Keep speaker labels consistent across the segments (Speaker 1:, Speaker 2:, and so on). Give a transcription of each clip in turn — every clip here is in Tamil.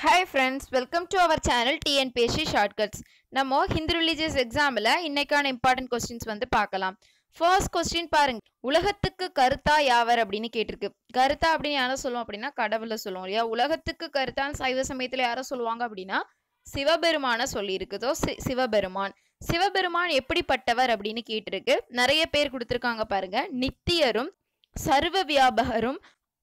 Speaker 1: hi friends welcome to our channel TNPSC shortcuts நம்ம ஹிந்து ரிலீஜியஸ் எக்ஸாமில் இன்னைக்கான இம்பார்ட்டன்ட் கொஸ்டின்ஸ் வந்து பார்க்கலாம் ஃபர்ஸ்ட் கொஸ்டின் பாருங்க உலகத்துக்கு கருத்தா யாவர் அப்படின்னு கேட்டிருக்கு கருத்தா அப்படின்னு யாரை சொல்லுவோம் அப்படின்னா கடவுளை சொல்லுவோம் இல்லையா உலகத்துக்கு கருத்தான்னு சைவ சமயத்தில் யாரை சொல்லுவாங்க அப்படின்னா சிவபெருமான சொல்லியிருக்குதோ சி- சிவபெருமான் சிவபெருமான் எப்படிப்பட்டவர் அப்படின்னு கேட்டிருக்கு நிறைய பேர் கொடுத்துருக்காங்க பாருங்க நித்தியரும் சர்வ வியாபகரும்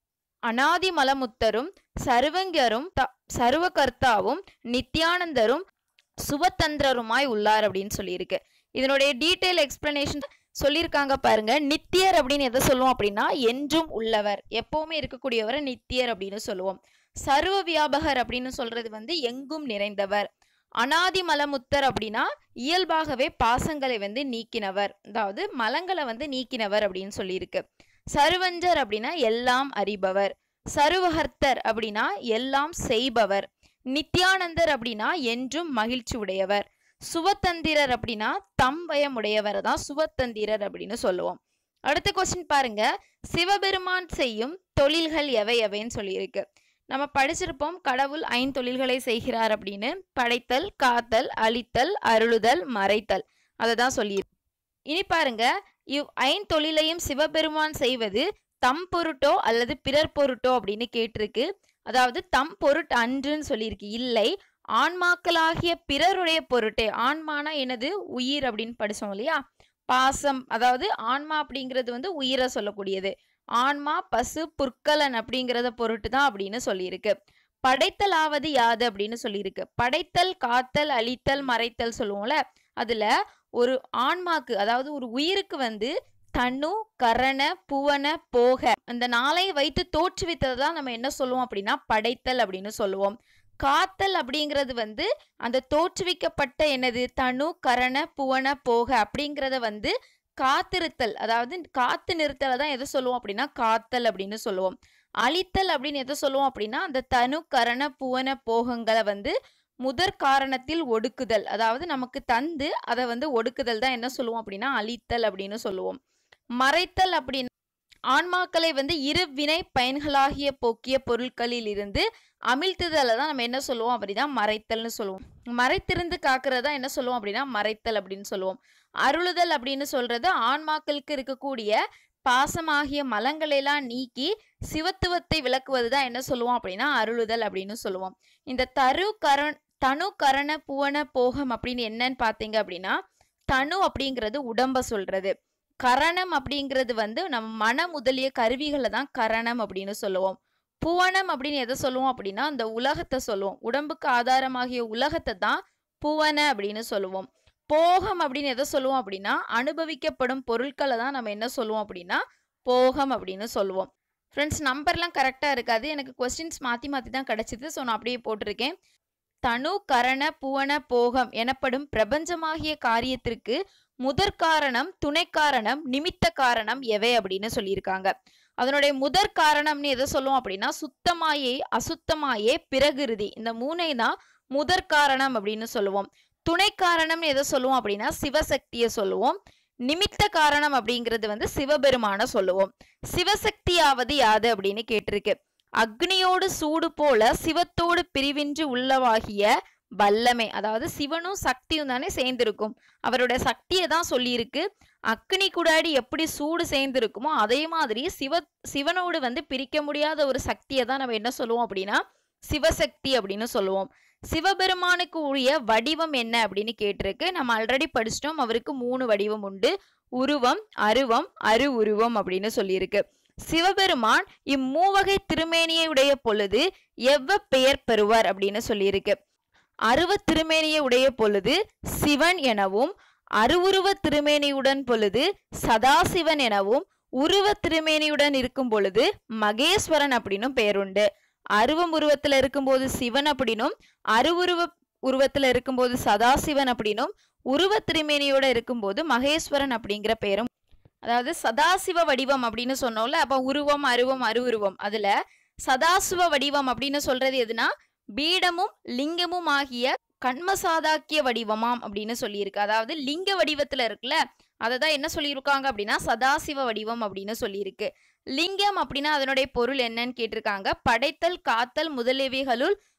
Speaker 1: அனாதி மலமுத்தரும் சர்வங்கரும் த சர்வகர்த்தாவும் நித்யானந்தரும் சுபதந்திரருமாய் உள்ளார் அப்படின்னு சொல்லியிருக்கு இதனுடைய டீட்டெயில் எக்ஸ்பிளனேஷன் சொல்லியிருக்காங்க பாருங்க நித்தியர் அப்படின்னு எதை சொல்லுவோம் அப்படின்னா என்றும் உள்ளவர் எப்பவுமே இருக்கக்கூடியவரை நித்தியர் அப்படின்னு சொல்லுவோம் சர்வ வியாபகர் அப்படின்னு சொல்றது வந்து எங்கும் நிறைந்தவர் அனாதி மலமுத்தர் அப்படின்னா இயல்பாகவே பாசங்களை வந்து நீக்கினவர் அதாவது மலங்களை வந்து நீக்கினவர் அப்படின்னு சொல்லியிருக்கு சர்வஞ்சர் அப்படின்னா எல்லாம் அறிபவர் சருவகர்த்தர் அப்படின்னா எல்லாம் செய்பவர் நித்யானந்தர் அப்படின்னா என்றும் மகிழ்ச்சி உடையவர் சுவத்தந்திரர் அப்படின்னா தம் பயமுடையவர் தான் சுவத்தந்திரர் அப்படின்னு சொல்லுவோம் அடுத்த கொஸ்டின் பாருங்க சிவபெருமான் செய்யும் தொழில்கள் எவை எவைன்னு சொல்லியிருக்கு நம்ம படிச்சிருப்போம் கடவுள் ஐந்தொழில்களை செய்கிறார் அப்படின்னு படைத்தல் காத்தல் அழித்தல் அருளுதல் மறைத்தல் அதை தான் சொல்லியிருக்கு இனி பாருங்க இவ் ஐந்தொழிலையும் சிவபெருமான் செய்வது தம் பொருட்டோ அல்லது பிறர் பொருட்டோ அப்படின்னு கேட்டிருக்கு அதாவது தம் பொருட் அன்றுன்னு சொல்லியிருக்கு இல்லை ஆன்மாக்களாகிய பிறருடைய பொருட்டே ஆன்மானா என்னது உயிர் அப்படின்னு படிச்சோம் இல்லையா பாசம் அதாவது ஆன்மா அப்படிங்கிறது வந்து உயிரை சொல்லக்கூடியது ஆன்மா பசு புற்கலன் அப்படிங்கிறத பொருட்டு தான் அப்படின்னு சொல்லியிருக்கு படைத்தலாவது யாது அப்படின்னு சொல்லியிருக்கு படைத்தல் காத்தல் அழித்தல் மறைத்தல் சொல்லுவோம்ல அதுல ஒரு ஆன்மாக்கு அதாவது ஒரு உயிருக்கு வந்து தனு கரண புவன போக அந்த நாளை வைத்து தோற்றுவித்ததை தான் நம்ம என்ன சொல்லுவோம் அப்படின்னா படைத்தல் அப்படின்னு சொல்லுவோம் காத்தல் அப்படிங்கிறது வந்து அந்த தோற்றுவிக்கப்பட்ட என்னது தனு கரண புவன போக அப்படிங்கிறத வந்து காத்திருத்தல் அதாவது காத்து நிறுத்தலை தான் எதை சொல்லுவோம் அப்படின்னா காத்தல் அப்படின்னு சொல்லுவோம் அழித்தல் அப்படின்னு எதை சொல்லுவோம் அப்படின்னா அந்த தனு கரண புவன போகங்களை வந்து முதற் காரணத்தில் ஒடுக்குதல் அதாவது நமக்கு தந்து அதை வந்து ஒடுக்குதல் தான் என்ன சொல்லுவோம் அப்படின்னா அழித்தல் அப்படின்னு சொல்லுவோம் மறைத்தல் அப்படின்னு ஆன்மாக்களை வந்து இரு வினை பயன்களாகிய போக்கிய பொருட்களில் இருந்து அமிழ்த்துதலை தான் நம்ம என்ன சொல்லுவோம் அப்படின்னா மறைத்தல்னு சொல்லுவோம் மறைத்திருந்து காக்கிறதா என்ன சொல்லுவோம் அப்படின்னா மறைத்தல் அப்படின்னு சொல்லுவோம் அருளுதல் அப்படின்னு சொல்றது ஆன்மாக்களுக்கு இருக்கக்கூடிய பாசமாகிய மலங்களெல்லாம் நீக்கி சிவத்துவத்தை விளக்குவது தான் என்ன சொல்லுவோம் அப்படின்னா அருளுதல் அப்படின்னு சொல்லுவோம் இந்த தரு கரண் தனு கரண புவன போகம் அப்படின்னு என்னன்னு பார்த்தீங்க அப்படின்னா தனு அப்படிங்கிறது உடம்ப சொல்றது கரணம் அப்படிங்கிறது வந்து நம்ம மன முதலிய கருவிகளை தான் கரணம் அப்படின்னு சொல்லுவோம் புவனம் அப்படின்னு எதை சொல்லுவோம் அப்படின்னா அந்த உலகத்தை சொல்லுவோம் உடம்புக்கு ஆதாரமாகிய உலகத்தை தான் புவன அப்படின்னு சொல்லுவோம் போகம் அப்படின்னு எதை சொல்லுவோம் அப்படின்னா அனுபவிக்கப்படும் பொருட்களை தான் நம்ம என்ன சொல்லுவோம் அப்படின்னா போகம் அப்படின்னு சொல்லுவோம் ஃப்ரெண்ட்ஸ் நம்பர்லாம் கரெக்டாக இருக்காது எனக்கு கொஸ்டின்ஸ் மாற்றி மாற்றி தான் கிடச்சிது ஸோ நான் அப்படியே போட்டிருக்கேன் தனு கரண புவன போகம் எனப்படும் பிரபஞ்சமாகிய காரியத்திற்கு முதற் காரணம் துணை காரணம் நிமித்த காரணம் எவை அப்படின்னு சொல்லியிருக்காங்க அதனுடைய முதற் காரணம்னு எதை சொல்லுவோம் அப்படின்னா சுத்தமாயே அசுத்தமாயே பிறகிருதி இந்த மூனை தான் முதற் காரணம் அப்படின்னு சொல்லுவோம் துணை காரணம்னு எதை சொல்லுவோம் அப்படின்னா சிவசக்தியை சொல்லுவோம் நிமித்த காரணம் அப்படிங்கிறது வந்து சிவபெருமான சொல்லுவோம் சிவசக்தியாவது யாது அப்படின்னு கேட்டிருக்கு அக்னியோடு சூடு போல சிவத்தோடு பிரிவின்றி உள்ளவாகிய வல்லமை அதாவது சிவனும் சக்தியும் தானே சேர்ந்திருக்கும் அவருடைய சக்தியை தான் சொல்லியிருக்கு அக்னி குடாடி எப்படி சூடு சேர்ந்திருக்குமோ அதே மாதிரி சிவ சிவனோடு வந்து பிரிக்க முடியாத ஒரு சக்தியை தான் நம்ம என்ன சொல்லுவோம் அப்படின்னா சிவசக்தி அப்படின்னு சொல்லுவோம் சிவபெருமானுக்கு உரிய வடிவம் என்ன அப்படின்னு கேட்டிருக்கு நம்ம ஆல்ரெடி படிச்சிட்டோம் அவருக்கு மூணு வடிவம் உண்டு உருவம் அருவம் அரு உருவம் அப்படின்னு சொல்லியிருக்கு சிவபெருமான் இம்மூவகை திருமேனியை உடைய பொழுது எவ்வ பெயர் பெறுவார் அப்படின்னு சொல்லியிருக்கு அருவ திருமேனியை உடைய பொழுது சிவன் எனவும் அருவுருவ திருமேனியுடன் பொழுது சதாசிவன் எனவும் உருவ திருமேனியுடன் இருக்கும் பொழுது மகேஸ்வரன் அப்படின்னும் பெயருண்டு அருவம் உருவத்துல இருக்கும்போது சிவன் அப்படின்னும் அருவுருவ உருவத்துல இருக்கும்போது சதாசிவன் அப்படின்னும் உருவ திருமேனியோட இருக்கும்போது மகேஸ்வரன் அப்படிங்கிற பெயரும் அதாவது சதாசிவ வடிவம் அப்படின்னு சொன்னோம்ல அப்ப உருவம் அருவம் அருவுருவம் அதுல சதாசிவ வடிவம் அப்படின்னு சொல்றது எதுனா பீடமும் லிங்கமும் ஆகிய கண்மசாதாக்கிய வடிவமாம் அப்படின்னு சொல்லியிருக்கு அதாவது லிங்க வடிவத்துல இருக்குல்ல அதை தான் என்ன சொல்லியிருக்காங்க அப்படின்னா சதாசிவ வடிவம் அப்படின்னு சொல்லியிருக்கு லிங்கம் அப்படின்னா அதனுடைய பொருள் என்னன்னு கேட்டிருக்காங்க படைத்தல் காத்தல் முதலியவைகளுள்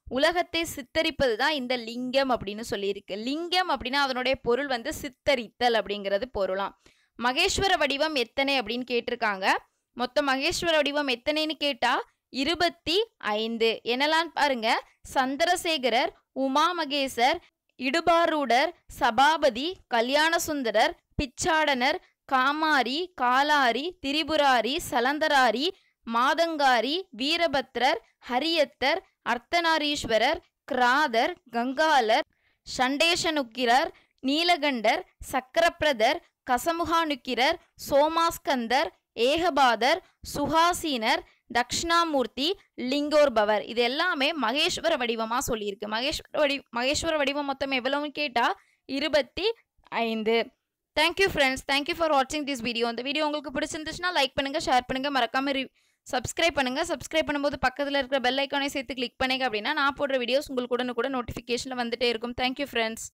Speaker 1: உலகத்தை சித்தரிப்பது தான் இந்த லிங்கம் அப்படின்னு சொல்லியிருக்கு லிங்கம் அப்படின்னா அதனுடைய பொருள் வந்து சித்தரித்தல் அப்படிங்கிறது பொருளாம் மகேஸ்வர வடிவம் எத்தனை அப்படின்னு கேட்டிருக்காங்க மொத்த மகேஸ்வர வடிவம் எத்தனைன்னு கேட்டா இருபத்தி ஐந்து என்னெல்லாம் பாருங்க சந்திரசேகரர் உமா மகேசர் இடுபாரூடர் சபாபதி கல்யாணசுந்தரர் பிச்சாடனர் காமாரி காலாரி திரிபுராரி சலந்தராரி மாதங்காரி வீரபத்ரர் ஹரியத்தர் அர்த்தநாரீஸ்வரர் கிராதர் கங்காலர் சண்டேஷனுக்கிரர் நீலகண்டர் சக்கரப்பிரதர் கசமுகானுக்கிரர் சோமாஸ்கந்தர் ஏகபாதர் சுஹாசீனர் தக்ஷணாமூர்த்தி லிங்கோர்பவர் இது எல்லாமே மகேஸ்வர வடிவமா சொல்லியிருக்கு மகேஸ்வர வடி மகேஸ்வர வடிவம் மொத்தம் எவ்வளவுன்னு கேட்டா இருபத்தி ஐந்து தேங்க்யூ ஃப்ரெண்ட்ஸ் தேங்க்யூ ஃபார் வாட்சிங் திஸ் வீடியோ இந்த வீடியோ உங்களுக்கு பிடிச்சிருந்துச்சுன்னா லைக் பண்ணுங்க ஷேர் பண்ணுங்க மறக்காம சப்ஸ்கிரைப் பண்ணுங்க சப்ஸ்கிரைப் பண்ணும்போது பக்கத்தில் இருக்கிற பெல் ஐக்கானை சேர்த்து கிளிக் பண்ணுங்க அப்படின்னா நான் போடுற வீடியோஸ் உங்களுக்கு உடனே கூட நோட்டிஃபிகேஷனில் வந்துட்டே இருக்கும் தேங்க்யூ ஃப்ரெண்ட்ஸ்